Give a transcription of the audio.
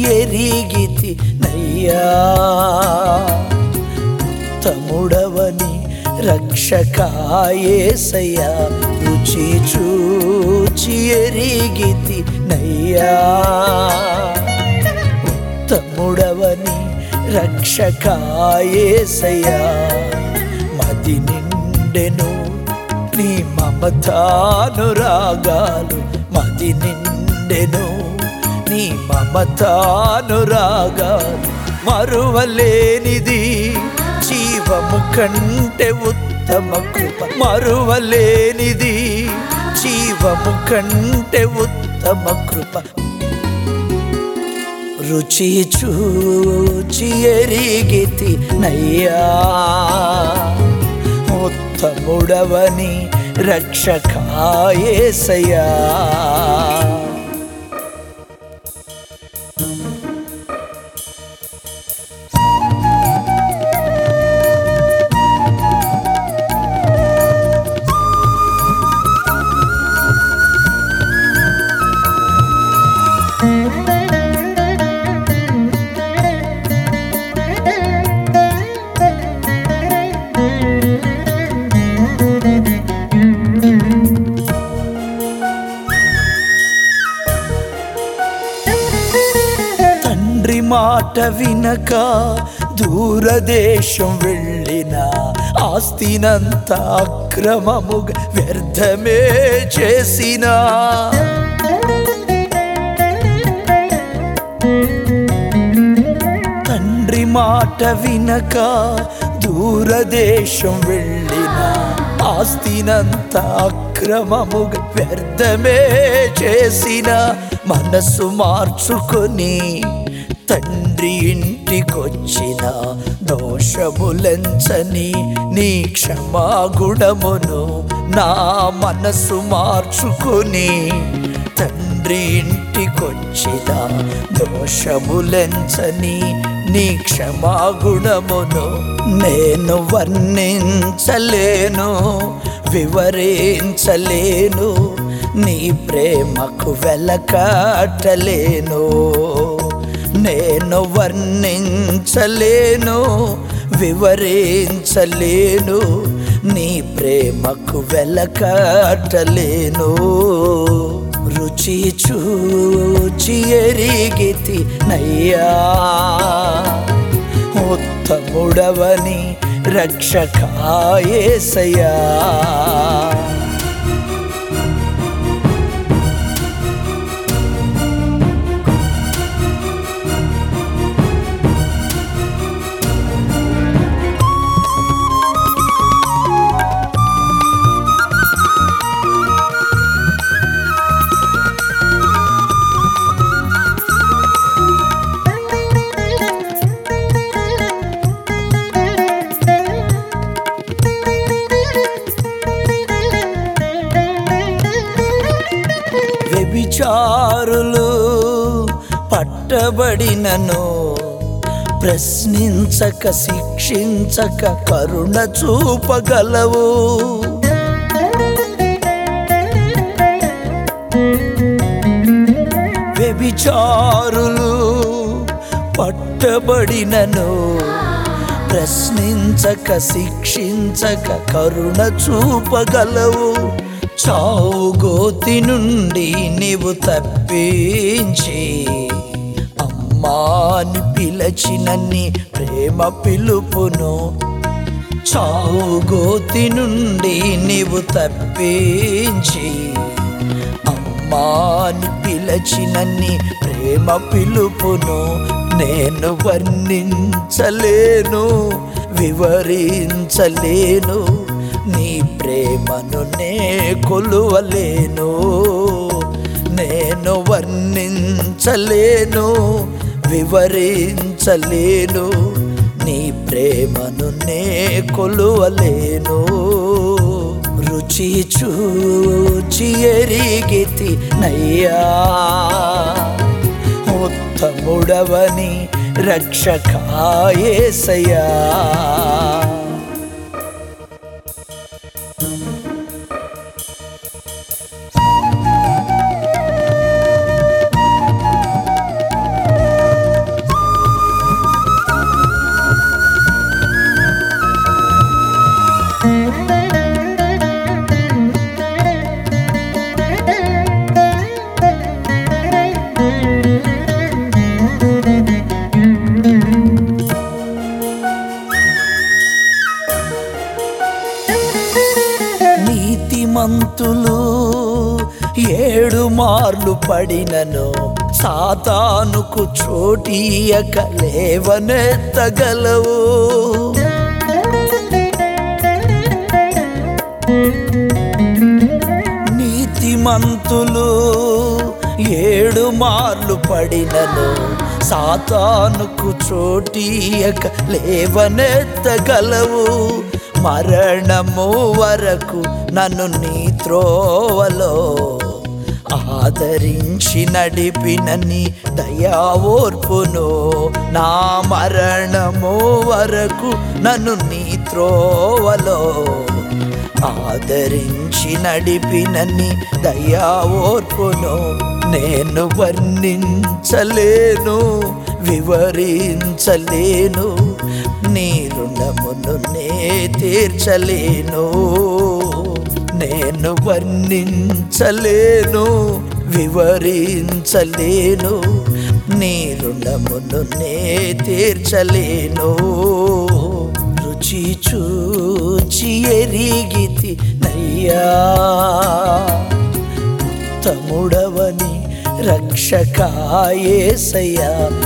ఎరిగితి నయ్యా తముడవని రక్షకాయేసయ్యా రుచి చూచి ఎరిగితి నయ్యా ఉత్తముడవని రక్షకాయేసయ్యా మది నిండెను నీ మమతానురాగాలు మది నిండెను నీ మమతానురాగాలు మరువలేనిది జీవము కంటే ఉత్తమ కృప మరువలేనిది జీవము కంటే ఉత్తమ కృప రుచి చూచి ఎరిగితి నయ్యా ఉత్తముడవని రక్షకాయేసయ్యా తండ్రి మాట వినక దూరదేశం వెళ్ళిన ఆస్తినంత అక్రమముగా వ్యర్థమే చేసిన తండ్రి మాట వినక దూరదేశం వెళ్ళిన ఆస్తినంత అక్రమముగా వ్యర్థమే చేసిన మనసు మార్చుకొని తండ్రి ఇంటికొచ్చిన దోషములంచని నీ క్షమాగుణమును నా మనసు మార్చుకొని తండ్రి ఇంటికొచ్చిన దోషములెంచని నీ క్షమాగుణమును నేను వర్ణించలేను వివరించలేను నీ ప్రేమకు వెలకాటలేను నేను వర్ణించలేను వివరించలేను నీ ప్రేమకు వెలకాటలేను రుచి చూచి ఎరిగితి నయ్యా ఉత్తముడవని రక్షకాయేసయ్యా వ్యభిచారులు పట్టబడినను ప్రశ్నించక శిక్షించక కరుణ చూపగలవు వ్యభిచారులు పట్టబడినను ప్రశ్నించక శిక్షించక కరుణ చూపగలవు చావు గోతి నుండి నీవు తప్పించి అమ్మాని పిలచిన నీ ప్రేమ పిలుపును చావు గోతి నుండి నీవు తప్పించి అమ్మాని పిలచిన నీ ప్రేమ పిలుపును నేను వర్ణించలేను వివరించలేను నీ ప్రేమను నే కొలువలేను నేను వర్ణించలేను వివరించలేను నీ ప్రేమను నే కొలువలేను రుచి చూచి ఎరిగితి నయ్యా ఉత్తముడవని రక్షకాయేసయ్యా నీతిమంతులు ఏడు మార్లు పడినను సాతానుకు చోటీయక లేవనెత్తగలవు నీతిమంతులు ఏడు మార్లు పడినను సాతానుకు చోటీయక లేవనెత్తగలవు మరణము వరకు నన్ను నీ త్రోవలో ఆదరించి నడిపిన నీ దయావోర్పును నా మరణము వరకు నన్ను నీ త్రోవలో ఆదరించి నడిపిన నీ దయావోర్పును నేను వర్ణించలేను వివరించలేను నీ రుణమును నే తీర్చలేను నేను వర్ణించలేను వివరించలేను నీ రుణమును నే తీర్చలేను రుచి చూచి ఎరిగితి నయ్యా తముడవని రక్షకాయేసయ్యా